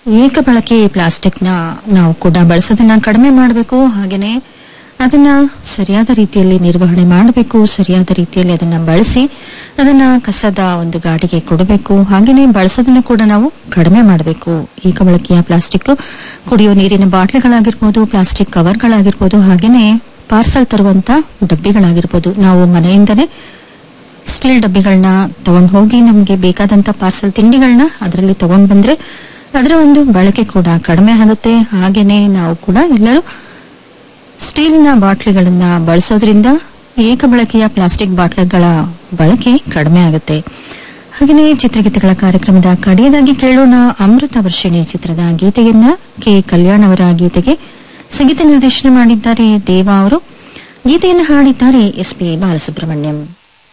ಏಕ ಬಳಕೆ ಪ್ಲಾಸ್ಟಿಕ್ನ ನಾವು ಕೂಡ ಬಳಸೋದನ್ನ ಕಡಿಮೆ ಮಾಡಬೇಕು ಹಾಗೇನೆ ಅದನ್ನ ಸರಿಯಾದ ರೀತಿಯಲ್ಲಿ ನಿರ್ವಹಣೆ ಮಾಡಬೇಕು ಸರಿಯಾದ ರೀತಿಯಲ್ಲಿ ಅದನ್ನ ಬಳಸಿ ಅದನ್ನ ಕಸದ ಒಂದು ಗಾಡಿಗೆ ಕೊಡಬೇಕು ಹಾಗೇನೆ ಬಳಸೋದನ್ನ ಕೂಡ ನಾವು ಕಡಿಮೆ ಮಾಡಬೇಕು ಏಕ ಬಳಕೆಯ ಪ್ಲಾಸ್ಟಿಕ್ ಕುಡಿಯೋ ನೀರಿನ ಬಾಟ್ಲಿಗಳಾಗಿರ್ಬೋದು ಪ್ಲಾಸ್ಟಿಕ್ ಕವರ್ಗಳಾಗಿರ್ಬೋದು ಹಾಗೇನೆ ಪಾರ್ಸಲ್ ತರುವಂತ ಡಬ್ಬಿಗಳಾಗಿರ್ಬೋದು ನಾವು ಮನೆಯಿಂದನೇ ಸ್ಟೀಲ್ ಡಬ್ಬಿಗಳನ್ನ ತಗೊಂಡು ಹೋಗಿ ನಮಗೆ ಬೇಕಾದಂತ ಪಾರ್ಸಲ್ ತಿಂಡಿಗಳನ್ನ ಅದರಲ್ಲಿ ತಗೊಂಡ್ ಬಂದ್ರೆ ಅದರ ಒಂದು ಬಳಕೆ ಕೂಡ ಕಡಿಮೆ ಆಗುತ್ತೆ ಹಾಗೇನೆ ನಾವು ಕೂಡ ಎಲ್ಲರೂ ಸ್ಟೀಲ್ನ ಬಾಟ್ಲಿಗಳನ್ನ ಬಳಸೋದ್ರಿಂದ ಏಕ ಬಳಕೆಯ ಪ್ಲಾಸ್ಟಿಕ್ ಬಾಟ್ಲಿಗಳ ಬಳಕೆ ಕಡಿಮೆ ಆಗುತ್ತೆ ಹಾಗೆಯೇ ಚಿತ್ರಗೀತೆಗಳ ಕಾರ್ಯಕ್ರಮದ ಕಡೆಯದಾಗಿ ಕೇಳೋಣ ಅಮೃತ ವರ್ಷಿಣಿ ಚಿತ್ರದ ಗೀತೆಯನ್ನ ಕೆ ಕಲ್ಯಾಣ್ ಅವರ ಗೀತೆಗೆ ಸಂಗೀತ ನಿರ್ದೇಶನ ಮಾಡಿದ್ದಾರೆ ದೇವಾ ಅವರು ಗೀತೆಯನ್ನು ಹಾಡಿದ್ದಾರೆ ಎಸ್ ಪಿ ಬಾಲಸುಬ್ರಹ್ಮಣ್ಯಂ